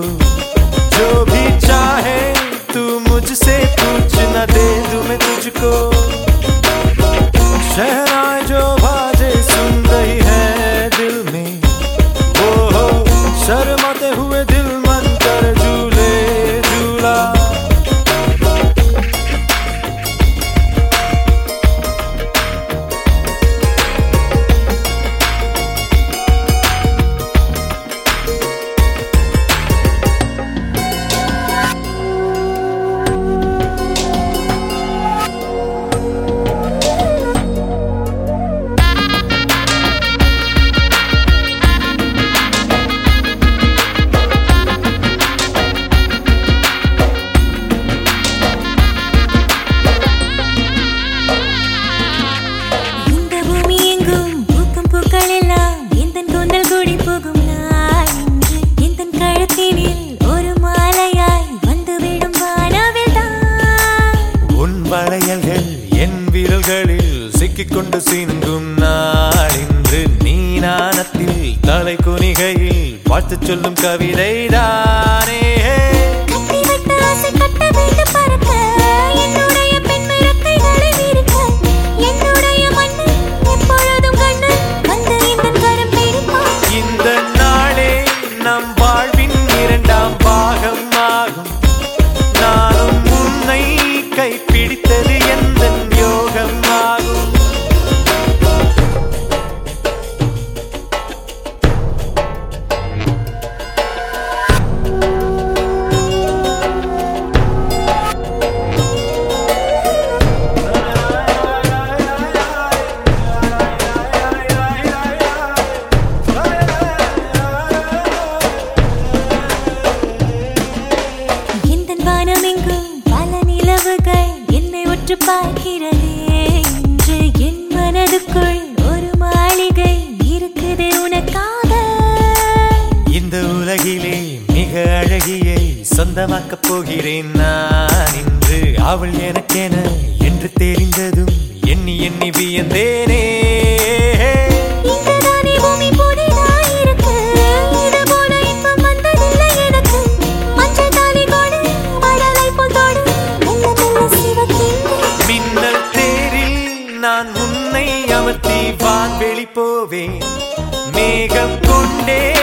जो भी चाहे तू मुझसे पूछ न दे दूं मैं तुझको शहनाई जो बाजे सुन रही है दिल में वो हो शर्माते हुए दिल मन कर झूले झूला இந்த பூமி எங்கும் பூக்கும் பூக்கள் எல்லாம் எந்தன் கூந்தல் கூடி போகும் நாள் இன்று எந்தன் கழுத்தினில் ஒரு மாலையாய் வந்துவிடும் வானவில் தான் உன் வளையல்கள் என் விரல்களில் சிக்கிக்கொண்டு சிந்தும் நாள் இன்று நீ நாணத்தில் தலை குனிகையில் வாழ்த்து சொல்லும் கவிதை தானே கட்டி வைத்த ஆசை கட்ட வைத்து பறக்க என்னுடைய பெண்மை ரெக்கைகளை விரிக்க என்னுடைய மண்ணு எப்பொழுதும் கண்ணு வந்து இந்த கரம் பிடிப்பான் இந்த நாளே நம் வாழ்வின் இரண்டாம் பாகம் ஆகும் நானும் உன்னை கைப்பிடித்தது எந்த யோகம் ஆகும் எந்தன் வானமெங்கும் பல நிலவுகள் என்னை உற்று பார்க்கிறதே இன்று என் மனதுக்குள் ஒரு மாளிகை இருக்குது உனக்காக இந்த உலகிலே மிக அழகியை சொந்தமாக்கப் போகிறேன் நான் இன்று அவள் எனக்கென என்று தெரிந்ததும் எண்ணி எண்ணி வியந்தேனே இங்குதானே பூமி புதிதாய் இருக்கு. இது போல இன்பம் வந்ததில்லை எனக்கு. மஞ்சள் தாலி கொடு, மழலை போல் தொடு, மெல்ல மெல்ல சிவக்கின்றேன். மின்னல் தேரில் நான் உன்னை அமர்த்தி வான்வெளி போவேன் மேகம் கொண்டே